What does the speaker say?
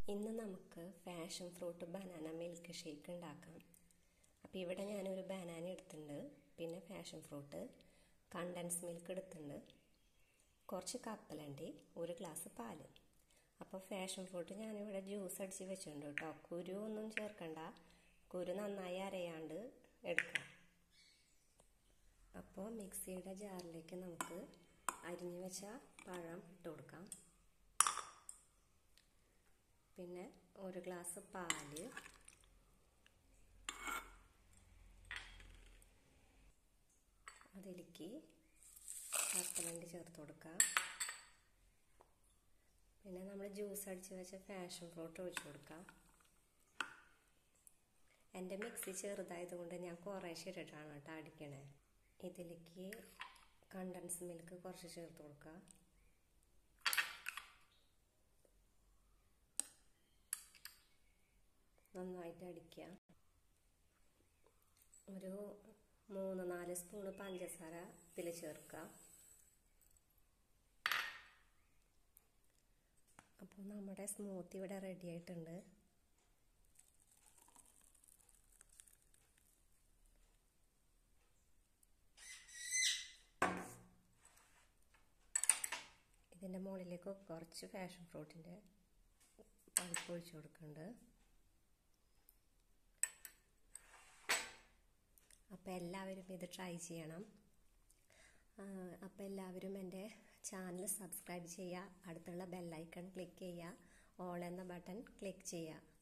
ഇന്ന് നമുക്ക് passion fruit banana milk shake ഉണ്ടാക്കാം അപ്പോൾ ഇവിടെ ഞാനൊരു ബനാന എടുത്തിട്ടുണ്ട് പിന്നെ ഫാഷൻ ഫ്രൂട്ട് കണ്ടൻസ് മിൽക്ക് എടുത്തിട്ടുണ്ട് കുറച്ച് കപ്പലണ്ടി ഒരു ഗ്ലാസ് പാല് അപ്പോൾ ഫാഷൻ ഫ്രൂട്ട് ഞാനിവിടെ ജ്യൂസ് അടിച്ച് വെച്ചിട്ടുണ്ട് കേട്ടോ കുരു ഒന്നും ചേർക്കണ്ട കുരു നന്നായി അരയാണ്ട് എടുക്കാം അപ്പോൾ മിക്സിയുടെ ജാറിലേക്ക് നമുക്ക് അരിഞ്ഞു വെച്ച പഴം ഇട്ട് കൊടുക്കാം പിന്നെ ഒരു ഗ്ലാസ് പാല് അതിലേക്ക് കപ്പലണ്ടി ചേർത്ത് കൊടുക്കാം പിന്നെ നമ്മൾ ജ്യൂസ് അടിച്ച് വെച്ച ഫാഷൻ ഫ്രൂട്ട് ഒഴിച്ചു കൊടുക്കാം എൻ്റെ മിക്സി ചെറുതായതുകൊണ്ട് ഞാൻ കുറേശ്ശെ ഇട്ടിട്ടാണ് കേട്ടോ അടിക്കണേ ഇതിലേക്ക് കണ്ടൻസ് മിൽക്ക് കുറച്ച് ചേർത്ത് കൊടുക്കുക നന്നായിട്ട് അടിക്കുക ഒരു മൂന്ന് നാല് സ്പൂണ് പഞ്ചസാര ഇതിൽ ചേർക്കുക അപ്പോൾ നമ്മുടെ സ്മൂത്തി ഇവിടെ റെഡി ആയിട്ടുണ്ട് ഇതിൻ്റെ മുകളിലേക്ക് കുറച്ച് ഫാഷൻ ഫ്രൂട്ടിൻ്റെ പൾപ്പ് ഒഴിച്ചു കൊടുക്കുന്നുണ്ട് അപ്പോൾ എല്ലാവരും ഇത് ട്രൈ ചെയ്യണം അപ്പോൾ എല്ലാവരും എൻ്റെ ചാനൽ സബ്സ്ക്രൈബ് ചെയ്യുക അടുത്തുള്ള ബെല്ലൈക്കൺ ക്ലിക്ക് ചെയ്യുക ഓൾ എന്ന ബട്ടൺ ക്ലിക്ക് ചെയ്യുക